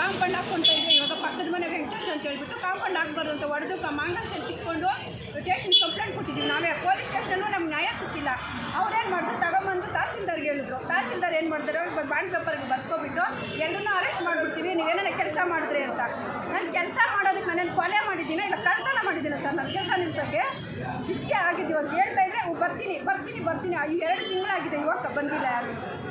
compound ಹಾಕ್ಕೊಂತ ಇದೆ ಇವಾಗ ಪಕ್ಕದ ಮನೆ ವೆಂಕಟೇಶ್ ಅಂತ ಹೇಳ್ಬಿಟ್ಟು ಕಾಂಪೌಂಡ್ ಹಾಕ್ಬಾರ್ದು ಅಂತ ಹೊಡೆದು ಮಾಂಗಲ್ಸಲ್ಲಿ ಕಿತ್ಕೊಂಡು ಸ್ಟೇಷನ್ ಕಂಪ್ಲೇಂಟ್ ಕೊಟ್ಟಿದ್ದೀವಿ ನಾವೇ ಪೊಲೀಸ್ ಸ್ಟೇಷನಲ್ಲೂ ನಮ್ಗೆ ನ್ಯಾಯ ಸಿಕ್ಕಿಲ್ಲ ಅವ್ರೇನು ಮಾಡಿದ್ರು ತಗೊಂಬಂದು ತಹಸೀಲ್ದಾರ್ಗೆ ಹೇಳಿದ್ರು ತಹಸೀಲ್ದಾರ್ ಏನು ಮಾಡಿದ್ರು ಬಾಂಡ್ ಪೇಪರ್ಗೆ ಬರ್ಸ್ಕೊಬಿಟ್ಟು ಎಲ್ಲರೂ ಅರೆಸ್ಟ್ ಮಾಡಿಬಿಡ್ತೀವಿ ನೀವೇನ ಕೆಲಸ ಮಾಡಿದ್ರಿ ಅಂತ ನಾನು ಕೆಲಸ ಮಾಡೋದಕ್ಕೆ ನಾನೇನು ಕೊಲೆ ಮಾಡಿದ್ದೀನ ಇಲ್ಲ ಕಳ್ತನ ಮಾಡಿದ್ದೀನಿ ಸರ್ ನನ್ನ ಕೆಲಸ ನಿಲ್ಸೋಕ್ಕೆ ಇಷ್ಟೇ ಆಗಿದ್ದೀವಿ ಅಂತ ಹೇಳ್ತಾ ಇದ್ರೆ "ಹ್ಞೂ, ಬರ್ತೀನಿ ಬರ್ತೀನಿ ಬರ್ತೀನಿ ಆ, ಈ ಎರಡು ತಿಂಗಳಾಗಿದೆ ಇವಾಗ ಬಂದಿಲ್ಲ ಯಾರು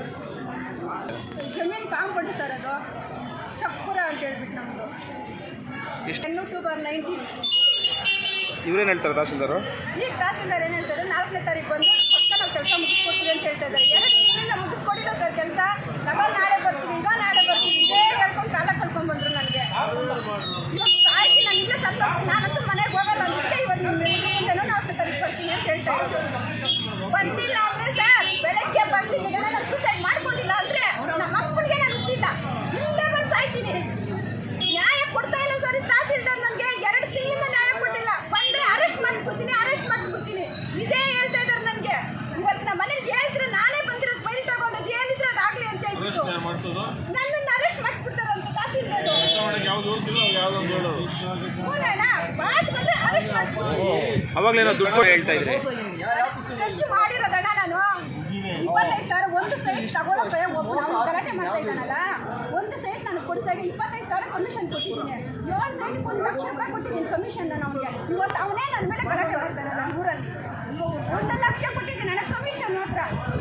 ಜಮೀನು ಕಾಂಪೌಂಡ್ ಸರ್ ಅದು ಚಕ್ಕುರ ಅಂತ ಹೇಳ್ಬಿಟ್ಟು ನಮ್ಮದು ಎಷ್ಟು ಟೆನ್ ಟು ಬರ್ ನೈನ್ಟೀನ್ ಇವ್ರೇನು ಹೇಳ್ತಾರೆ ತಹಸೀಲ್ದಾರು ಈಗ ತಹಸೀಲ್ದಾರ್ ಏನು ಹೇಳ್ತಾರೆ ನಾಲ್ಕನೇ ತಾರೀಕು ಬಂದು ಪಕ್ಕ ನಾವು ಕೆಲಸ ಮುಗಿಸ್ಕೊಡ್ತೀವಿ ಅಂತ ಹೇಳ್ತಾ ಇದ್ದಾರೆ ಎರಡು ತಿಂಗಳಿಂದ ಮುಗಿಸ್ಕೊಡಿಲ್ಲ ಸರ್ ಕೆಲಸ ನಾವು ನಾಳೆ ಬರ್ತೀವಿ ಈಗ ನಾಳೆ ಬರ್ತೀವಿ ಇದೇ ಹೇಳ್ಕೊಂಡು ಕಾಲ ಕಳ್ಕೊಂಡು ಬಂದರು ನನಗೆ ಇವಾಗ ಸಾಯ್ತಿ ನಾನು ಇಲ್ಲೇ ಸತ್ತ ನಾನಂತೂ ಮನೆಗೆ ಹೋಗಲ್ಲ ಅಂದ್ಬಿಟ್ಟೆ ಇವತ್ತು ನಿಮ್ಮ ಮುಂದೆನೂ ನಾಲ್ಕನೇ ತಾರೀಕು ಬರ್ತೀನಿ ಅಂತ ಹೇಳ್ತಾ ಇರೋದು ಬಂದಿಲ್ಲ ಅಂದರೆ ಸರ್ ಬೆಳಗ್ಗೆ ಬಂದಿಲ್ಲ ನಾನು ಸೂಸೈಡ್ ಮಾಡ್ಕೊಂಡಿಲ್ಲ ಅಂದರೆ ನಮ್ಮ ಮಕ್ಕಳಿಗೆ ನಾನು ಹುಟ್ಟಿಲ್ಲ ಇಲ್ಲೇ ಬಂದು ಸಾಯ್ತೀನಿ ನ್ಯಾಯ ಕೊಡ್ತಾ ಇಲ್ಲ ಸರ್ ಈ ತಹಸೀಲ್ದಾರ್ ನನಗೆ ಎರಡು ತಿಂಗಳಿಂದ ನ್ಯಾಯ ಕೊಟ್ಟಿಲ್ಲ ಬಂದ್ರೆ ಅರೆಸ್ಟ್ ಮಾಡಿಸ್ಬಿಡ್ತೀನಿ ಅರೆಸ್ಟ್ ಮಾಡಿಸ್ಬಿಡ್ತೀನಿ ಇದೇ ಹೇಳ್ತಾ ಇದ್ದಾರೆ ನನಗೆ ಇವತ್ತು ನಮ್ಮ ಮನೇಲಿ ಹೇಳಿದ್ರೆ ನಾನೇ ಬಂದಿರೋದು ಬೈಲ್ ತಗೊಂಡದ್ದು ಏನಿದ್ರೆ ಅದಾಗಲಿ ಅಂತ ಹೇಳ್ಬಿಟ್ಟು ಮಾಡಿಸೋದು ನನ್ನನ್ನು ಅರೆಸ್ಟ್ ಮಾಡಿಸ್ಬಿಡ್ತಾರಂತ ತಹಸೀಲ್ದಾರ್ ಮಾಡಕ್ಕೆ ಯಾವ್ದು ಹೋಗ್ತಿಲ್ಲ ಅವ್ರು ಯಾವ್ದೊಂದು ಹೇಳೋದು ಹೂನಣ್ಣ ಮಾತು ಬಂದ್ರೆ ಅರೆಸ್ಟ್ ಮಾಡಿಸ್ಬಿಡ್ತೀನಿ ಅವಾಗಲೇನೋ ದುಡ್ಡು ಹೇಳ್ತಾ ಇದ್ರಿ ಖರ್ಚು ಮಾಡಿರೋದಣ್ಣ ನಾನು ಇಪ್ಪತ್ತೈದು ಸಾವಿರ ಒಂದು ಸೈಟ್ ತಗೊಳಕ್ಕೆ ಒಬ್ಬ ಅವ್ನು ಗಲಾಟೆ ಮಾಡ್ತಾ ಇದ್ದಾನಲ್ಲ ಒಂದು ಸೈಟ್ ನಾನು ಕೊಡಿಸಾಗ ಇಪ್ಪತ್ತೈದು ಸಾವಿರ ಕಮಿಷನ್ ಕೊಟ್ಟಿದ್ದೀನಿ ಏಳು ಸೈಟ್ಗೆ ಒಂದು ಲಕ್ಷ ರೂಪಾಯಿ ಕೊಟ್ಟಿದ್ದೀನಿ ಕಮಿಷನ್ ಅವನಿಗೆ ಇವತ್ತು ಅವನೇ ನನ್ನ ಮೇಲೆ ಗಲಾಟೆ ಮಾಡ್ತಾನೆ ನನ್ನ ಊರಲ್ಲಿ ಒಂದು ಲಕ್ಷ ಕೊಟ್ಟಿದ್ದೀನಿ ನನಗೆ ಕಮಿಷನ್ ಮಾತ್ರ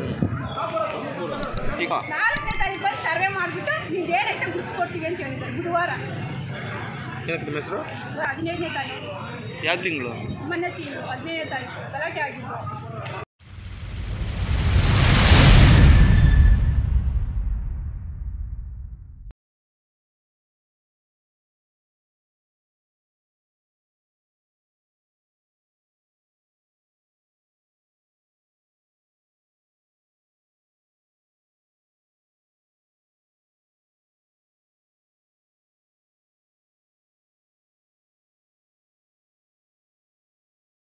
ಈಗ ನಾಲ್ಕನೇ ತಾರೀಕು ಬಂದು ಸರ್ವೆ ಮಾಡಿಬಿಟ್ಟು ನಿಂದು ಏನೈತೆ ಗುಡ್ಸ್ಕೊಡ್ತೀವಿ ಅಂತ ಹೇಳಿದ್ದಾರೆ ಬುಧವಾರ ಏನಕ್ಕೆ ನಿಮ್ಮ ಹೆಸರು ಹದಿನೈದನೇ ತಾರೀಕು ಯಾವ ತಿಂಗಳು ಮೊನ್ನೆ ತಿಂಗಳು ಹದಿನೈದನೇ ತಾರೀಕು ಗಲಾಟೆ ಆಗಿದ್ದು